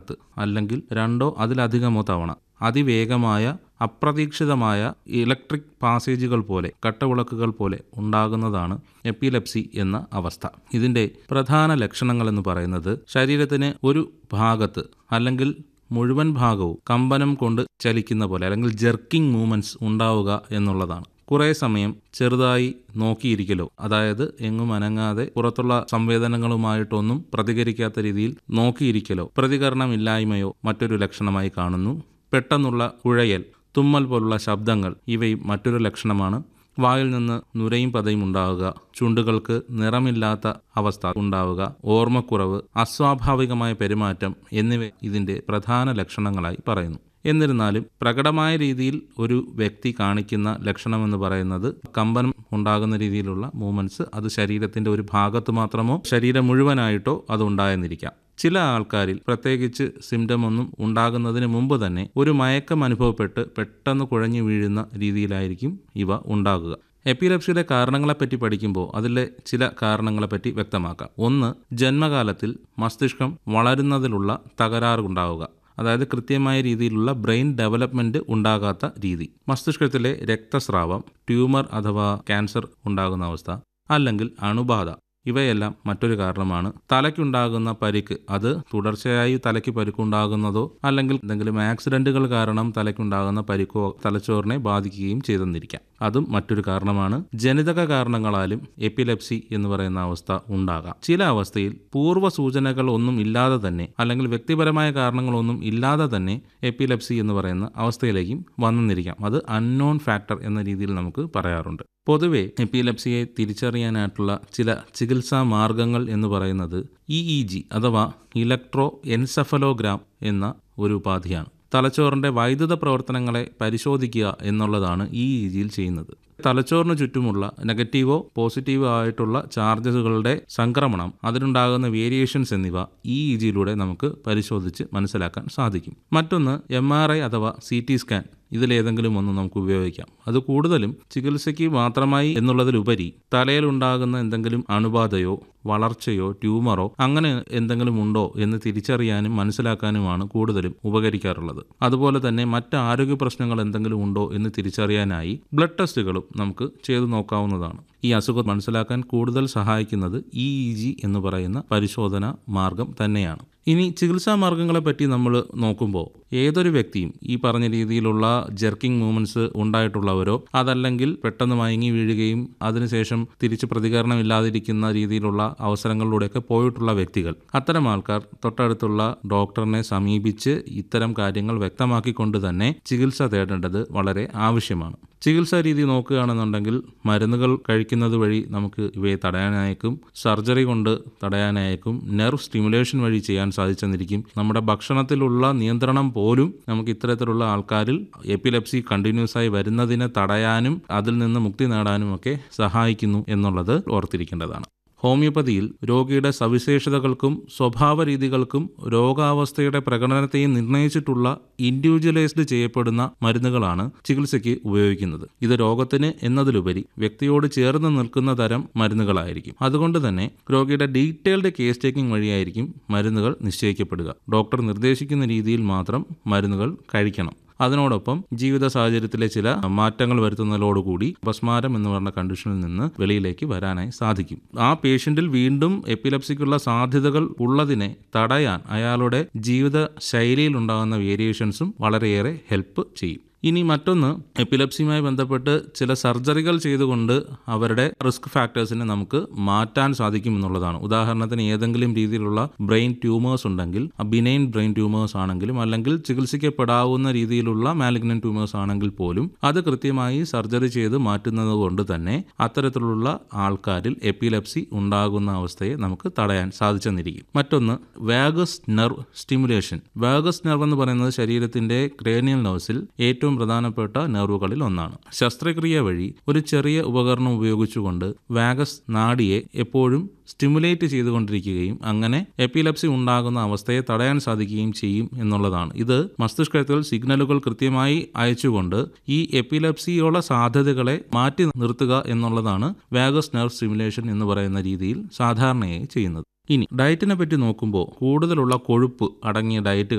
ഭാഗത്ത് അല്ലെങ്കിൽ രണ്ടോ അതിലധികമോ തവണ അതിവേഗമായ അപ്രതീക്ഷിതമായ ഇലക്ട്രിക് പാസേജുകൾ പോലെ കട്ടവിളക്കുകൾ പോലെ ഉണ്ടാകുന്നതാണ് എപ്പിലെപ്സി എന്ന അവസ്ഥ ഇതിൻ്റെ പ്രധാന ലക്ഷണങ്ങൾ എന്ന് പറയുന്നത് ശരീരത്തിന് ഒരു ഭാഗത്ത് അല്ലെങ്കിൽ മുഴുവൻ ഭാഗവും കമ്പനം കൊണ്ട് ചലിക്കുന്ന പോലെ അല്ലെങ്കിൽ ജെർക്കിംഗ് മൂവ്മെൻറ്റ്സ് ഉണ്ടാവുക എന്നുള്ളതാണ് കുറേ സമയം ചെറുതായി നോക്കിയിരിക്കലോ അതായത് എങ്ങും അനങ്ങാതെ പുറത്തുള്ള സംവേദനങ്ങളുമായിട്ടൊന്നും പ്രതികരിക്കാത്ത രീതിയിൽ നോക്കിയിരിക്കലോ പ്രതികരണമില്ലായ്മയോ മറ്റൊരു ലക്ഷണമായി കാണുന്നു പെട്ടെന്നുള്ള കുഴയൽ തുമ്മൽ പോലുള്ള ശബ്ദങ്ങൾ ഇവയും മറ്റൊരു ലക്ഷണമാണ് വായിൽ നിന്ന് നുരയും പതയും ഉണ്ടാവുക ചുണ്ടുകൾക്ക് നിറമില്ലാത്ത അവസ്ഥ ഉണ്ടാവുക ഓർമ്മക്കുറവ് അസ്വാഭാവികമായ പെരുമാറ്റം എന്നിവ ഇതിൻ്റെ പ്രധാന ലക്ഷണങ്ങളായി പറയുന്നു എന്നിരുന്നാലും പ്രകടമായ രീതിയിൽ ഒരു വ്യക്തി കാണിക്കുന്ന ലക്ഷണമെന്ന് പറയുന്നത് കമ്പനം ഉണ്ടാകുന്ന രീതിയിലുള്ള മൂവ്മെൻറ്റ്സ് അത് ശരീരത്തിൻ്റെ ഒരു ഭാഗത്ത് മാത്രമോ ശരീരം മുഴുവനായിട്ടോ അത് ഉണ്ടായെന്നിരിക്കാം ചില ആൾക്കാരിൽ പ്രത്യേകിച്ച് സിംറ്റം ഒന്നും ഉണ്ടാകുന്നതിന് മുമ്പ് തന്നെ ഒരു മയക്കം അനുഭവപ്പെട്ട് പെട്ടെന്ന് കുഴഞ്ഞു വീഴുന്ന രീതിയിലായിരിക്കും ഇവ ഉണ്ടാകുക എപ്പിലെപ്സിയുടെ കാരണങ്ങളെപ്പറ്റി പഠിക്കുമ്പോൾ അതിലെ ചില കാരണങ്ങളെപ്പറ്റി വ്യക്തമാക്കാം ഒന്ന് ജന്മകാലത്തിൽ മസ്തിഷ്കം വളരുന്നതിലുള്ള തകരാറുണ്ടാവുക അതായത് കൃത്യമായ രീതിയിലുള്ള ബ്രെയിൻ ഡെവലപ്മെൻറ്റ് ഉണ്ടാകാത്ത രീതി മസ്തിഷ്കത്തിലെ രക്തസ്രാവം ട്യൂമർ അഥവാ ക്യാൻസർ ഉണ്ടാകുന്ന അവസ്ഥ അല്ലെങ്കിൽ അണുബാധ ഇവയെല്ലാം മറ്റൊരു കാരണമാണ് തലയ്ക്കുണ്ടാകുന്ന പരിക്ക് അത് തുടർച്ചയായി തലയ്ക്ക് പരിക്കുണ്ടാകുന്നതോ അല്ലെങ്കിൽ എന്തെങ്കിലും ആക്സിഡന്റുകൾ കാരണം തലയ്ക്കുണ്ടാകുന്ന പരിക്കോ തലച്ചോറിനെ ബാധിക്കുകയും ചെയ്തെന്നിരിക്കാം അതും മറ്റൊരു കാരണമാണ് ജനിതക കാരണങ്ങളാലും എപ്പിലെപ്സി എന്ന് പറയുന്ന അവസ്ഥ ഉണ്ടാകാം ചില അവസ്ഥയിൽ പൂർവ്വ സൂചനകൾ ഒന്നും ഇല്ലാതെ തന്നെ അല്ലെങ്കിൽ വ്യക്തിപരമായ കാരണങ്ങളൊന്നും ഇല്ലാതെ തന്നെ എപ്പിലെപ്സി എന്ന് പറയുന്ന അവസ്ഥയിലേക്കും വന്നെന്നിരിക്കാം അത് അൺനോൺ ഫാക്ടർ എന്ന രീതിയിൽ നമുക്ക് പറയാറുണ്ട് പൊതുവെ എപ്പിലെപ്സിയെ തിരിച്ചറിയാനായിട്ടുള്ള ചില ചികിത്സാ മാർഗങ്ങൾ എന്ന് പറയുന്നത് ഇ ഇ ജി അഥവാ ഇലക്ട്രോ എൻസഫലോഗ്രാം എന്ന ഒരു ഉപാധിയാണ് തലച്ചോറിൻ്റെ വൈദ്യുത പ്രവർത്തനങ്ങളെ പരിശോധിക്കുക എന്നുള്ളതാണ് ഈ ഇ ജിയിൽ ചെയ്യുന്നത് തലച്ചോറിന് ചുറ്റുമുള്ള നെഗറ്റീവോ പോസിറ്റീവോ ആയിട്ടുള്ള ചാർജസുകളുടെ സംക്രമണം അതിനുണ്ടാകുന്ന വേരിയേഷൻസ് എന്നിവ ഈ ഇ ജിയിലൂടെ നമുക്ക് പരിശോധിച്ച് മനസ്സിലാക്കാൻ സാധിക്കും മറ്റൊന്ന് എം ആർ ഐ അഥവാ സി ടി സ്കാൻ ഇതിലേതെങ്കിലും ഒന്ന് നമുക്ക് ഉപയോഗിക്കാം അത് കൂടുതലും ചികിത്സയ്ക്ക് മാത്രമായി എന്നുള്ളതിലുപരി തലയിലുണ്ടാകുന്ന എന്തെങ്കിലും അണുബാധയോ വളർച്ചയോ ട്യൂമറോ അങ്ങനെ എന്തെങ്കിലും ഉണ്ടോ എന്ന് തിരിച്ചറിയാനും മനസ്സിലാക്കാനുമാണ് കൂടുതലും ഉപകരിക്കാറുള്ളത് അതുപോലെ തന്നെ മറ്റ് ആരോഗ്യ പ്രശ്നങ്ങൾ എന്തെങ്കിലും ഉണ്ടോ എന്ന് തിരിച്ചറിയാനായി ബ്ലഡ് ടെസ്റ്റുകളും നമുക്ക് ചെയ്തു നോക്കാവുന്നതാണ് ഈ അസുഖം മനസ്സിലാക്കാൻ കൂടുതൽ സഹായിക്കുന്നത് ഇ ഇ ജി എന്ന് പറയുന്ന പരിശോധന മാർഗം തന്നെയാണ് ഇനി ചികിത്സാ മാർഗങ്ങളെ പറ്റി നമ്മൾ നോക്കുമ്പോൾ ഏതൊരു വ്യക്തിയും ഈ പറഞ്ഞ രീതിയിലുള്ള ജെർക്കിംഗ് മൂവ്മെന്റ്സ് ഉണ്ടായിട്ടുള്ളവരോ അതല്ലെങ്കിൽ പെട്ടെന്ന് മയങ്ങി വീഴുകയും അതിനുശേഷം തിരിച്ച് പ്രതികരണമില്ലാതിരിക്കുന്ന രീതിയിലുള്ള അവസരങ്ങളിലൂടെയൊക്കെ പോയിട്ടുള്ള വ്യക്തികൾ അത്തരം ആൾക്കാർ തൊട്ടടുത്തുള്ള ഡോക്ടറിനെ സമീപിച്ച് ഇത്തരം കാര്യങ്ങൾ വ്യക്തമാക്കിക്കൊണ്ട് തന്നെ ചികിത്സ തേടേണ്ടത് വളരെ ആവശ്യമാണ് ചികിത്സാ രീതി നോക്കുകയാണെന്നുണ്ടെങ്കിൽ മരുന്നുകൾ കഴിക്കുന്നത് വഴി നമുക്ക് ഇവയെ തടയാനായേക്കും സർജറി കൊണ്ട് തടയാനായേക്കും നെർവ് സ്റ്റിമുലേഷൻ വഴി ചെയ്യാൻ സാധിച്ചെന്നിരിക്കും നമ്മുടെ ഭക്ഷണത്തിലുള്ള നിയന്ത്രണം പോലും നമുക്ക് ഇത്തരത്തിലുള്ള ആൾക്കാരിൽ എപ്പിലെപ്സി കണ്ടിന്യൂസ് ആയി വരുന്നതിനെ തടയാനും അതിൽ നിന്ന് മുക്തി നേടാനും ഒക്കെ സഹായിക്കുന്നു എന്നുള്ളത് ഓർത്തിരിക്കേണ്ടതാണ് ഹോമിയോപ്പതിയിൽ രോഗിയുടെ സവിശേഷതകൾക്കും സ്വഭാവ രീതികൾക്കും രോഗാവസ്ഥയുടെ പ്രകടനത്തെയും നിർണ്ണയിച്ചിട്ടുള്ള ഇൻഡിവിജ്വലൈസ്ഡ് ചെയ്യപ്പെടുന്ന മരുന്നുകളാണ് ചികിത്സയ്ക്ക് ഉപയോഗിക്കുന്നത് ഇത് രോഗത്തിന് എന്നതിലുപരി വ്യക്തിയോട് ചേർന്ന് നിൽക്കുന്ന തരം മരുന്നുകളായിരിക്കും അതുകൊണ്ട് തന്നെ രോഗിയുടെ ഡീറ്റെയിൽഡ് കേസ് ടേക്കിംഗ് വഴിയായിരിക്കും മരുന്നുകൾ നിശ്ചയിക്കപ്പെടുക ഡോക്ടർ നിർദ്ദേശിക്കുന്ന രീതിയിൽ മാത്രം മരുന്നുകൾ കഴിക്കണം അതിനോടൊപ്പം ജീവിത സാഹചര്യത്തിലെ ചില മാറ്റങ്ങൾ വരുത്തുന്നതോടുകൂടി അപസ്മാരം എന്ന് പറഞ്ഞ കണ്ടീഷനിൽ നിന്ന് വെളിയിലേക്ക് വരാനായി സാധിക്കും ആ പേഷ്യൻറ്റിൽ വീണ്ടും എപ്പിലെപ്സിക്കുള്ള സാധ്യതകൾ ഉള്ളതിനെ തടയാൻ അയാളുടെ ജീവിത ശൈലിയിൽ ഉണ്ടാകുന്ന വേരിയേഷൻസും വളരെയേറെ ഹെൽപ്പ് ചെയ്യും ഇനി മറ്റൊന്ന് എപ്പിലെപ്സിയുമായി ബന്ധപ്പെട്ട് ചില സർജറികൾ ചെയ്തുകൊണ്ട് അവരുടെ റിസ്ക് ഫാക്ടേഴ്സിനെ നമുക്ക് മാറ്റാൻ സാധിക്കും എന്നുള്ളതാണ് ഉദാഹരണത്തിന് ഏതെങ്കിലും രീതിയിലുള്ള ബ്രെയിൻ ട്യൂമേഴ്സ് ഉണ്ടെങ്കിൽ ബിനൈൻ ബ്രെയിൻ ട്യൂമേഴ്സ് ആണെങ്കിലും അല്ലെങ്കിൽ ചികിത്സിക്കപ്പെടാവുന്ന രീതിയിലുള്ള മാലിഗ്നൻ ട്യൂമേഴ്സ് ആണെങ്കിൽ പോലും അത് കൃത്യമായി സർജറി ചെയ്ത് മാറ്റുന്നത് കൊണ്ട് തന്നെ അത്തരത്തിലുള്ള ആൾക്കാരിൽ എപ്പിലെപ്സി ഉണ്ടാകുന്ന അവസ്ഥയെ നമുക്ക് തടയാൻ സാധിച്ചെന്നിരിക്കും മറ്റൊന്ന് vagus nerve stimulation vagus nerve എന്ന് പറയുന്നത് ശരീരത്തിന്റെ ക്രേനിയൽ നെർവ്സിൽ ഏറ്റവും ഏറ്റവും പ്രധാനപ്പെട്ട നെർവുകളിൽ ഒന്നാണ് ശസ്ത്രക്രിയ വഴി ഒരു ചെറിയ ഉപകരണം ഉപയോഗിച്ചുകൊണ്ട് വാഗസ് നാഡിയെ എപ്പോഴും സ്റ്റിമുലേറ്റ് ചെയ്തുകൊണ്ടിരിക്കുകയും അങ്ങനെ എപ്പിലെപ്സി ഉണ്ടാകുന്ന അവസ്ഥയെ തടയാൻ സാധിക്കുകയും ചെയ്യും എന്നുള്ളതാണ് ഇത് മസ്തിഷ്കത്തിൽ സിഗ്നലുകൾ കൃത്യമായി അയച്ചുകൊണ്ട് ഈ എപ്പിലെപ്സിയുള്ള സാധ്യതകളെ മാറ്റി നിർത്തുക എന്നുള്ളതാണ് വാഗസ് നെർവ് സ്റ്റിമുലേഷൻ എന്ന് പറയുന്ന രീതിയിൽ സാധാരണയായി ചെയ്യുന്നത് ഇനി ഡയറ്റിനെ പറ്റി നോക്കുമ്പോൾ കൂടുതലുള്ള കൊഴുപ്പ് അടങ്ങിയ ഡയറ്റ്